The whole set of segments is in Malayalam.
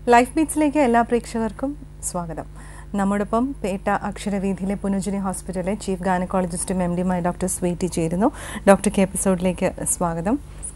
ലൈഫ് ബീറ്റ്സിലേക്ക് എല്ലാ പ്രേക്ഷകർക്കും സ്വാഗതം നമ്മോടൊപ്പം പേട്ട അക്ഷരവീഥിയിലെ പുനരുജനി ഹോസ്പിറ്റലിലെ ചീഫ് ഗൈനക്കോളജിസ്റ്റും എം ഡിയുമായ ഡോക്ടർ സ്വീറ്റി ചേരുന്നു ഡോക്ടർക്ക് എപ്പിസോഡിലേക്ക് സ്വാഗതം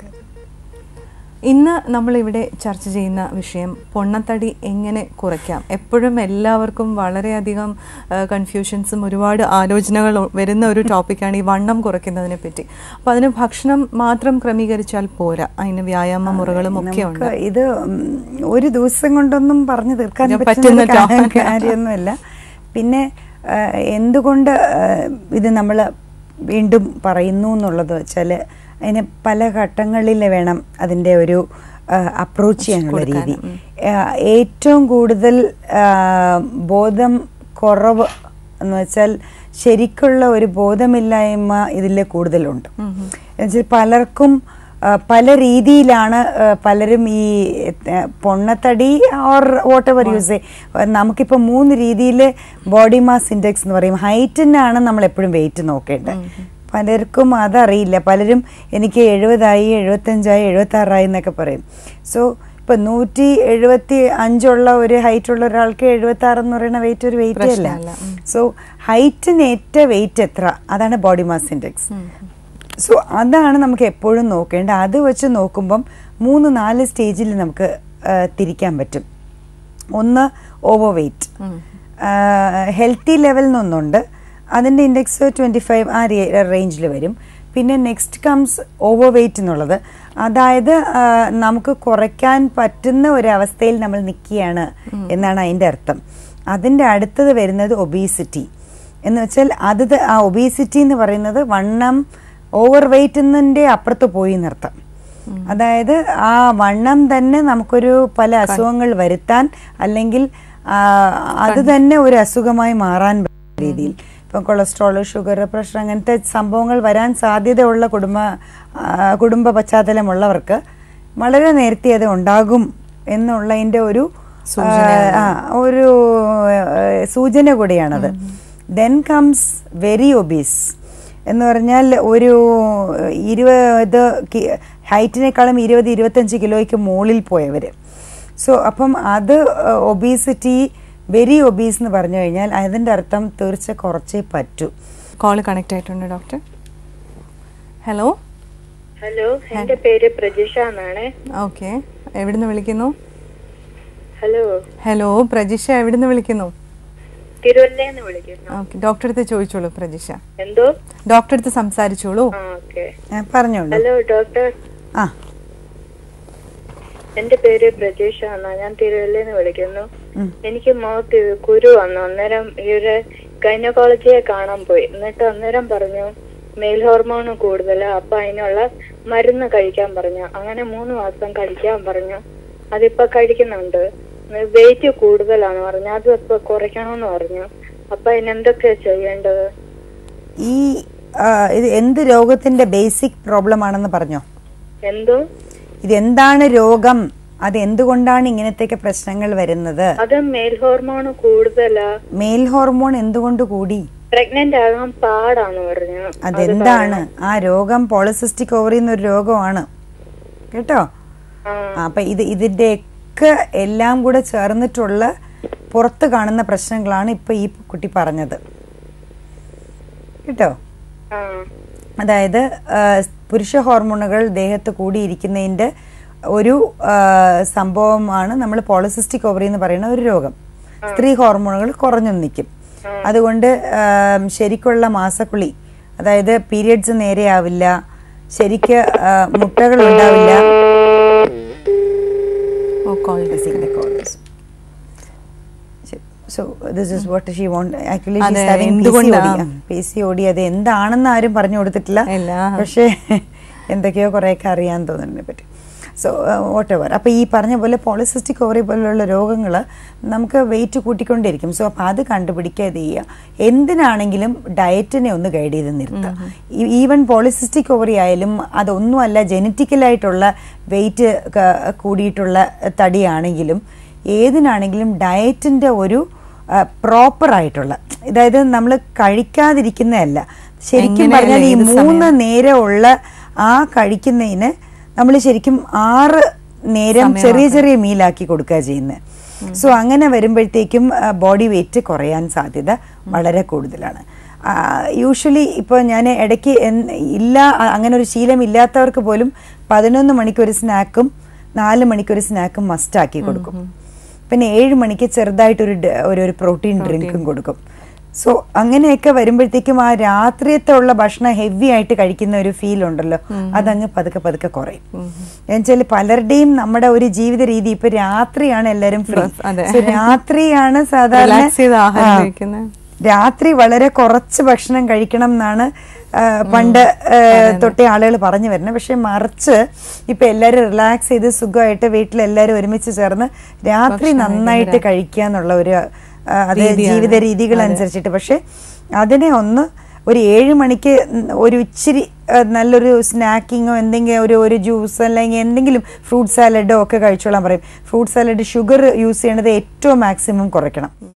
ഇന്ന് നമ്മളിവിടെ ചർച്ച ചെയ്യുന്ന വിഷയം പൊണ്ണത്തടി എങ്ങനെ കുറയ്ക്കാം എപ്പോഴും എല്ലാവർക്കും വളരെയധികം കൺഫ്യൂഷൻസും ഒരുപാട് ആലോചനകൾ വരുന്ന ഒരു ടോപ്പിക്കാണ് ഈ വണ്ണം കുറയ്ക്കുന്നതിനെ പറ്റി അപ്പോൾ അതിന് ഭക്ഷണം മാത്രം ക്രമീകരിച്ചാൽ പോരാ അതിന് വ്യായാമ മുറകളും ഒക്കെ ഉണ്ട് നമുക്ക് ഇത് ഉം, ഒരു ദിവസം കൊണ്ടൊന്നും പറഞ്ഞു തീർക്കാൻ ഞാൻ പറ്റുന്ന പറ്റുന്ന കാ- കാര്യമൊന്നുമല്ല പിന്നെ ആ, എന്തുകൊണ്ട് ആ, ഇത് നമ്മൾ വീണ്ടും പറയുന്നു എന്നുള്ളത് വെച്ചാൽ അതിന് പല ഘട്ടങ്ങളിൽ വേണം അതിൻ്റെ ഒരു അപ്രോച്ച് ചെയ്യാനുള്ള രീതി ആ, ഏറ്റവും കൂടുതൽ ആ, ബോധം കുറവ് എന്ന് വെച്ചാൽ ശരിക്കുള്ള ഒരു ബോധമില്ലായ്മ ഇതിൽ കൂടുതലുണ്ട് എന്നുവെച്ചാൽ പലർക്കും ആ, പല രീതിയിലാണ് ആ, പലരും ഈ ആ, പൊണ്ണത്തടി ഓർ വാട്ട് എവർ യൂസ് നമുക്കിപ്പോൾ മൂന്ന് രീതിയിൽ ബോഡി മാസ് ഇൻഡെക്സ് എന്ന് പറയും ഹൈറ്റിനാണ് നമ്മൾ എപ്പോഴും വെയിറ്റ് നോക്കേണ്ടത് പലർക്കും അതറിയില്ല പലരും എനിക്ക് എഴുപതായി എഴുപത്തഞ്ചായി എഴുപത്തി ആറായി എന്നൊക്കെ പറയും സോ ഇപ്പൊ നൂറ്റി എഴുപത്തി അഞ്ചുള്ള ഒരു ഹൈറ്റ് ഉള്ള ഒരാൾക്ക് എഴുപത്തി ആറ് എന്ന് പറയുന്ന വെയിറ്റ് ഒരു വെയിറ്റ് അല്ല പ്രശ്നമല്ല. ഉം. സോ ഹൈറ്റിന് ഏറ്റ വെയിറ്റ് എത്ര അതാണ് ബോഡി മാസ് ഇൻഡെക്സ് സോ അതാണ് നമുക്ക് എപ്പോഴും നോക്കേണ്ടത് അത് വെച്ച് നോക്കുമ്പം മൂന്ന് നാല് സ്റ്റേജിൽ നമുക്ക് ആ, തിരിക്കാൻ പറ്റും ഒന്ന് ഓവർ വെയിറ്റ് ഹെൽത്തി ലെവൽ എന്നൊന്നുണ്ട് അതിൻ്റെ ഇൻഡെക്സ് ട്വൻറ്റി ഫൈവ് ആ റേഞ്ചിൽ വരും പിന്നെ നെക്സ്റ്റ് കംസ് ഓവർ വെയിറ്റ് എന്നുള്ളത് അതായത് ആ, നമുക്ക് കുറയ്ക്കാൻ പറ്റുന്ന ഒരു അവസ്ഥയിൽ നമ്മൾ നിൽക്കുകയാണ് എന്നാണ് അതിൻ്റെ അർത്ഥം അതിൻ്റെ അടുത്തത് വരുന്നത് ഒബീസിറ്റി എന്ന് വെച്ചാൽ അത് ത- ആ ഒബീസിറ്റി എന്ന് പറയുന്നത് വണ്ണം ഓവർ വെയിറ്റിൻ്റെ അപ്പുറത്ത് പോയി നിർത്താം അതായത് ആ വണ്ണം തന്നെ നമുക്കൊരു പല അസുഖങ്ങൾ വരുത്താൻ അല്ലെങ്കിൽ ആ, അത് തന്നെ ഒരു അസുഖമായി മാറാൻ പറ്റുന്ന രീതിയിൽ ഇപ്പം കൊളസ്ട്രോൾ ഷുഗർ പ്രഷർ അങ്ങനത്തെ സംഭവങ്ങൾ വരാൻ സാധ്യതയുള്ള കുടുംബ ആ, കുടുംബ പശ്ചാത്തലമുള്ളവർക്ക് വളരെ നേരത്തെ അത് ഉണ്ടാകും എന്നുള്ളതിൻ്റെ ഒരു ആ, ആ, ഒരു ആ, സൂചന കൂടിയാണത് ദെൻ കംസ് വെരി ഒബീസ് എന്ന് പറഞ്ഞാൽ ഒരു ഇരുപത് കി- ഹൈറ്റിനേക്കാളും ഇരുപത് ഇരുപത്തഞ്ച് കിലോയ്ക്ക് മുകളിൽ പോയവർ സോ അപ്പം അത് ഒബീസിറ്റി വെരി ഒബീസ് എന്ന് പറഞ്ഞു കഴിഞ്ഞാൽ അതിൻ്റെ അർത്ഥം തീർച്ച കുറച്ചേ പറ്റൂ കോൾ കണക്ട് ആയിട്ടുണ്ട് ഡോക്ടർ ഹലോ ഹലോ എന്റെ പേര് പ്രജിഷ എന്നാണ് ഓക്കെ എവിടുന്ന് വിളിക്കുന്നു ഹലോ ഹലോ പ്രജിഷ എവിടുന്ന് വിളിക്കുന്നു തിരുവല്ലയെന്ന് വിളിക്കുന്നു ഓക്കെ ഡോക്ടർ അടുത്ത് ചോദിച്ചോളൂ പ്രജിഷ എന്തോ ഡോക്ടർ അടുത്ത് സംസാരിച്ചോളൂ ആ ഓക്കെ ആ, പറഞ്ഞോളൂ ഹലോ ഡോക്ടർ ആ എന്റെ പേര് പ്രജീഷ എന്നാ ഞാൻ തിരുവല്ലയെന്ന് വിളിക്കുന്നു ഉം. എനിക്ക് മുഖത്ത് ഇത് കുരു വന്നു അന്നേരം ഈ ഒരു ഗൈനക്കോളജിയെ കാണാൻ പോയി എന്നിട്ട് അന്നേരം പറഞ്ഞു മെയിൽ ഹോർമോൺ കൂടുതലാ അപ്പൊ അതിനുള്ള മരുന്ന് കഴിക്കാൻ പറഞ്ഞു അങ്ങനെ മൂന്ന് മാസം കഴിക്കാൻ പറഞ്ഞു അതിപ്പോ കഴിക്കുന്നുണ്ട് വെയിറ്റ് കൂടുതലാണ് പറഞ്ഞു അത് ഇപ്പൊ കുറയ്ക്കണമെന്ന് പറഞ്ഞു അപ്പൊ അതിനെന്തൊക്കെയാ ചെയ്യേണ്ടത് ഈ ആ, ഇത് എന്ത് രോഗത്തിന്റെ ബേസിക് പ്രോബ്ലം ആണെന്ന് പറഞ്ഞോ എന്തോ ഇത് എന്താണ് രോഗം അത് എന്തുകൊണ്ടാണ് ഇങ്ങനത്തെയൊക്കെ പ്രശ്നങ്ങൾ വരുന്നത് അത് മെയിൽ ഹോർമോൺ കൂടുതലാ മെയിൽ ഹോർമോൺ എന്തുകൊണ്ട് കൂടി പ്രഗ്നന്റ് ആകാൻ പാടാന്ന് പറഞ്ഞു അതെന്താണ് ആ രോഗം പോളിസിസ്റ്റിക് ഓവറി എന്നൊരു രോഗമാണ് കേട്ടോ ആ ആ, അപ്പൊ ഇത് ഇതിന്റെയൊക്കെ എല്ലാം കൂടെ ചേർന്നിട്ടുള്ള പുറത്ത് കാണുന്ന പ്രശ്നങ്ങളാണ് ഇപ്പൊ ഈ കുട്ടി പറഞ്ഞത് കേട്ടോ ആ അതായത് ആ, പുരുഷ ഹോർമോണുകൾ ദേഹത്ത് കൂടിയിരിക്കുന്നതിന്റെ ഒരു ആ, സംഭവമാണ് നമ്മൾ പോളിസിസ്റ്റിക് ഓവറി എന്ന് പറയുന്ന ഒരു രോഗം സ്ത്രീ ഹോർമോണുകൾ കുറഞ്ഞു നിൽക്കും അതുകൊണ്ട് ആ, ശരിക്കുള്ള മാസക്കുളി അതായത് പീരിയഡ്സ് നേരെയാവില്ല ശരിക്ക് ആ, മുട്ടകൾ ഉണ്ടാവില്ല ഓ call Missing the calls. So this is what she want. Actually, she's അതെ, having എന്തുകൊണ്ടാ? PCOD. P C O D അത് എന്താണെന്ന് ആരും പറഞ്ഞു കൊടുത്തിട്ടില്ല ഇല്ല. പക്ഷേ എന്തൊക്കെയോ കുറേയൊക്കെ അറിയാൻ തോന്നുന്നതിനെ പറ്റി സോ വാട്ട് എവർ അപ്പോൾ ഈ പറഞ്ഞ പോലെ പോളിസിസ്റ്റിക് ഓവറി പോലുള്ള രോഗങ്ങൾ നമുക്ക് വെയിറ്റ് കൂട്ടിക്കൊണ്ടിരിക്കും സോ അപ്പോൾ അത് കണ്ടുപിടിക്കാതെ ചെയ്യുക എന്തിനാണെങ്കിലും ഡയറ്റിനെ ഒന്ന് ഗൈഡ് ചെയ്ത് നിർത്തുക ഈവൻ പോളിസിസ്റ്റിക് ഓവറി ആയാലും അതൊന്നുമല്ല ജനറ്റിക്കലായിട്ടുള്ള വെയിറ്റ് കൂടിയിട്ടുള്ള തടിയാണെങ്കിലും ഏതിനാണെങ്കിലും ഡയറ്റിൻ്റെ ഒരു പ്രോപ്പർ ആയിട്ടുള്ള അതായത് നമ്മൾ കഴിക്കാതിരിക്കുന്നതല്ല ശരിക്കും എങ്ങനെ പറഞ്ഞാൽ ഈ ഏത് സമയം? മൂന്ന് നേരമുള്ള ആ കഴിക്കുന്നതിന് നമ്മൾ ശരിക്കും ആറ് നേരം ചെറിയ ചെറിയ മീലാക്കി കൊടുക്കുക ചെയ്യുന്നത് സോ അങ്ങനെ വരുമ്പോഴത്തേക്കും ബോഡി വെയിറ്റ് കുറയാൻ സാധ്യത വളരെ കൂടുതലാണ് യൂഷ്വലി ഇപ്പോൾ ഞാൻ ഇടയ്ക്ക് എൻ- ഇല്ല അ- അങ്ങനെ ഒരു ശീലം ഇല്ലാത്തവർക്ക് പോലും പതിനൊന്ന് മണിക്കൊരു സ്നാക്കും നാല് മണിക്കൊരു സ്നാക്കും മസ്റ്റാക്കി കൊടുക്കും പിന്നെ ഏഴ് മണിക്ക് ചെറുതായിട്ടൊരു ഡ- ഒരു ഒരു പ്രോട്ടീൻ ഡ്രിങ്കും കൊടുക്കും സോ അങ്ങനെയൊക്കെ വരുമ്പോഴത്തേക്കും ആ രാത്രിയത്തെ ഉള്ള ഭക്ഷണം ഹെവി ആയിട്ട് കഴിക്കുന്ന ഒരു ഫീൽ ഉണ്ടല്ലോ അതങ്ങ് പതുക്കെ പതുക്കെ കുറയും എന്നുവെച്ചാൽ പലരുടെയും നമ്മുടെ ഒരു ജീവിത രീതി ഇപ്പൊ രാത്രിയാണ് എല്ലാരും ഫ്രീ അതെ. രാത്രിയാണ് സാധാരണ Relax ചെയ്ത് ആഹാരം ആ, കഴിക്കുന്നെ. രാത്രി വളരെ കുറച്ച് ഭക്ഷണം കഴിക്കണം എന്നാണ് ആ, പണ്ട് ആ, തൊട്ടേ ആളുകൾ പറഞ്ഞു വരുന്നത് പക്ഷെ മറിച്ച് ഇപ്പൊ എല്ലാരും റിലാക്സ് ചെയ്ത് സുഖമായിട്ട് വീട്ടിൽ എല്ലാരും ഒരുമിച്ച് ചേർന്ന് രാത്രി നന്നായിട്ട് കഴിക്കുക എന്നുള്ള ഒരു ആ, അത് ജീവിത രീതികൾ അനുസരിച്ചിട്ട് പക്ഷെ അതിനെ ഒന്ന് ഒരു ഏഴ് മണിക്ക് ഒരു ഇച്ചിരി ആ, നല്ലൊരു സ്നാക്കിങ്ങോ എന്തെങ്കിലും ഒരു ഒരു ജ്യൂസ് അല്ലെങ്കിൽ എന്തെങ്കിലും ഫ്രൂട്ട് സാലഡോ ഒക്കെ കഴിച്ചോളാൻ പറയും ഫ്രൂട്ട് സാലഡ് ഷുഗർ യൂസ് ചെയ്യണത് ഏറ്റവും മാക്സിമം കുറയ്ക്കണം